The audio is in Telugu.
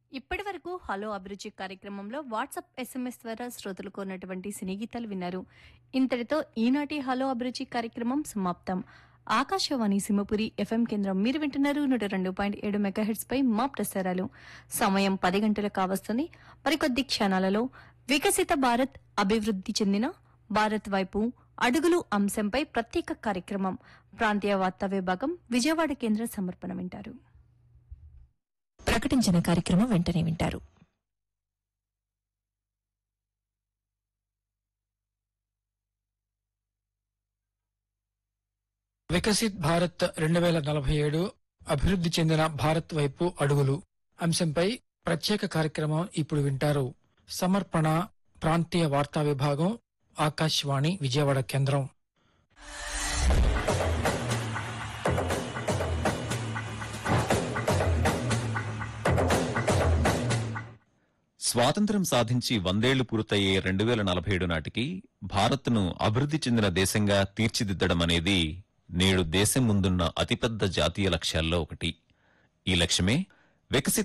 ఇప్పటి వరకు హలో అభిరుచి కార్యక్రమంలో వాట్సాప్ ఎస్ఎంఎస్ ద్వారా శ్రోతలకు ఉన్నటువంటి సినీ గీతాలు విన్నారు ఇంతటితో ఈనాటి హలో అభిరుచి కార్యక్రమం సమాప్తం ఆకాశవాణి సింహపురి ఎఫ్ఎం కేంద్రం మీరు వింటున్నారు నూట రెండు పాయింట్ ఏడు మెగాహెడ్స్ పై మా ప్రసారాలు సమయం పది గంటలు కావస్తుంది మరికొద్ది క్షణాలలో వికసిత భారత్ అభివృద్ధి చెందిన భారత్ వైపు అడుగులు అంశంపై ప్రత్యేక కార్యక్రమం ప్రాంతీయ వార్తా విభాగం విజయవాడ కేంద్ర సమర్పణ వింటారు ప్రకటించిన కార్యక్రమం వెంటనే వింటారు వికసిత్ భారత్ రెండు వేల నలభై ఏడు అభివృద్ధి చెందిన భారత్ వైపు అడుగులు అంశంపై ప్రత్యేక కార్యక్రమం ఇప్పుడు వింటారు సమర్పణ ప్రాంతీయ వార్తా విభాగం ఆకాశవాణి విజయవాడ కేంద్రం స్వాతంత్ర్యం సాధించి వందేళ్లు పూర్తయ్యే రెండు వేల నలభై ఏడు నాటికి భారత్ను అభివృద్ధి చెందిన దేశంగా తీర్చిదిద్దడం అనేది నేడు దేశం ముందున్న అతిపెద్ద జాతీయ లక్ష్యాల్లో ఒకటి ఈ లక్ష్యమే వికసిత్